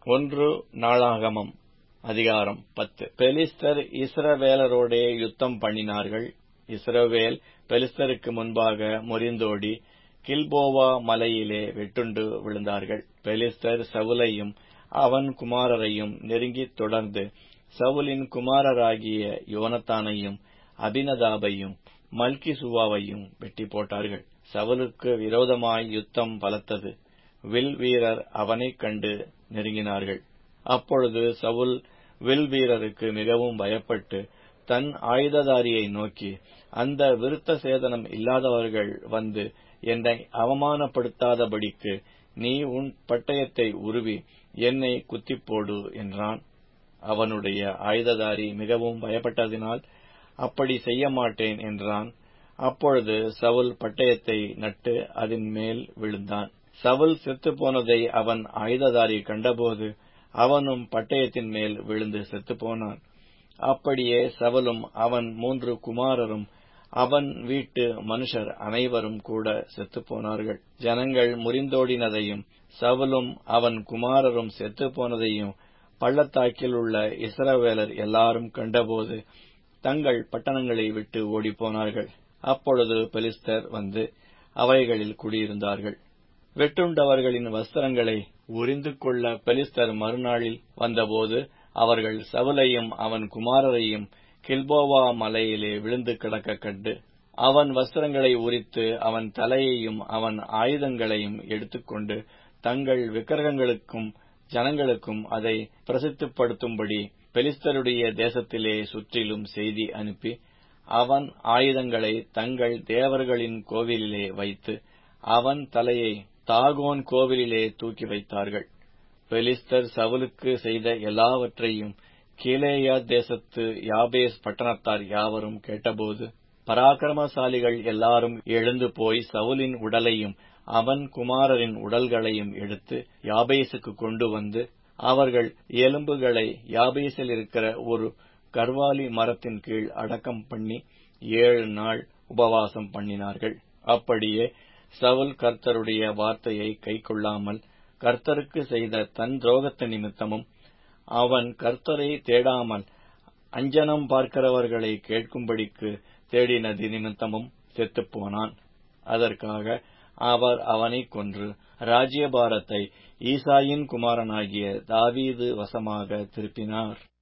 ஒன்று நாளாகமம் அதிகாரம் பத்து பெலிஸ்தர் இஸ்ரவேலரோடே யுத்தம் பண்ணினார்கள் இஸ்ரவேல் பெலிஸ்தருக்கு முன்பாக முறிந்தோடி கில்போவா மலையிலே வெட்டுண்டு விழுந்தார்கள் பெலிஸ்தர் சவுலையும் அவன் குமாரரையும் நெருங்கித் தொடர்ந்து சவுலின் குமாரராகிய யோனத்தானையும் அபினதாபையும் மல்கிசுவாவையும் வெட்டி போட்டார்கள் சவுலுக்கு விரோதமாய் யுத்தம் பலத்தது வில் வீரர் அவனைக் கண்டு நெருங்கினார்கள் அப்பொழுது சவுல் வில் வீரருக்கு மிகவும் பயப்பட்டு தன் ஆயுததாரியை நோக்கி அந்த விருத்த சேதனம் இல்லாதவர்கள் வந்து என்னை அவமானப்படுத்தாதபடிக்கு நீ உன் பட்டயத்தை உருவி என்னை குத்திப்போடு என்றான் அவனுடைய ஆயுததாரி மிகவும் பயப்பட்டதினால் அப்படி செய்ய மாட்டேன் என்றான் அப்பொழுது சவுல் பட்டயத்தை நட்டு அதன் மேல் விழுந்தான் சவுல் செத்துப்போனதை அவன் ஆயுததாரி கண்டபோது அவனும் பட்டயத்தின் மேல் விழுந்து செத்துப்போனான் அப்படியே சவலும் அவன் மூன்று குமாரரும் அவன் வீட்டு மனுஷர் அனைவரும் கூட செத்துப்போனார்கள் ஜனங்கள் முறிந்தோடினதையும் சவுலும் அவன் குமாரரும் செத்துப்போனதையும் பள்ளத்தாக்கில் உள்ள இஸ்ரவேலர் எல்லாரும் கண்டபோது தங்கள் பட்டணங்களை விட்டு ஓடிப்போனார்கள் அப்பொழுது பெலிஸ்தர் வந்து அவைகளில் குடியிருந்தார்கள் வெட்டுண்டவர்களின் வஸ்திரங்களை உரிந்து கொள்ள பெலிஸ்தர் மறுநாளில் வந்தபோது அவர்கள் சவுலையும் அவன் குமாரரையும் கில்போவா மலையிலே விழுந்து கிடக்க கண்டு அவன் வஸ்திரங்களை உரித்து அவன் தலையையும் அவன் ஆயுதங்களையும் எடுத்துக்கொண்டு தங்கள் விக்கிரகங்களுக்கும் ஜனங்களுக்கும் அதை பிரசித்திப்படுத்தும்படி பெலிஸ்தருடைய தேசத்திலே சுற்றிலும் செய்தி அனுப்பி அவன் ஆயுதங்களை தங்கள் தேவர்களின் கோவிலிலே வைத்து அவன் தலையை தாகோன் கோவிலிலே தூக்கி வைத்தார்கள் பெலிஸ்தர் சவுலுக்கு செய்த எல்லாவற்றையும் கீழேயா தேசத்து யாபேஸ் பட்டணத்தார் யாவரும் கேட்டபோது பராக்கிரமசாலிகள் எல்லாரும் எழுந்து போய் சவுலின் உடலையும் அவன் குமாரரின் உடல்களையும் எடுத்து யாபேசுக்கு கொண்டு வந்து அவர்கள் எலும்புகளை யாபேசில் இருக்கிற ஒரு கர்வாலி மரத்தின் கீழ் அடக்கம் பண்ணி ஏழு நாள் உபவாசம் பண்ணினார்கள் அப்படியே சவுல் கர்த்தருடைய வார்த்தையை கைக்கொள்ளாமல் கர்த்தருக்கு செய்த தன் துரோகத்து நிமித்தமும் அவன் கர்த்தரை தேடாமல் அஞ்சனம் பார்க்கிறவர்களை கேட்கும்படிக்கு தேடினது நிமித்தமும் செத்துப்போனான் அதற்காக அவர் அவனை கொன்று ராஜ்யபாரத்தை ஈசாயின் குமாரனாகிய தாவீது வசமாக திருப்பினார்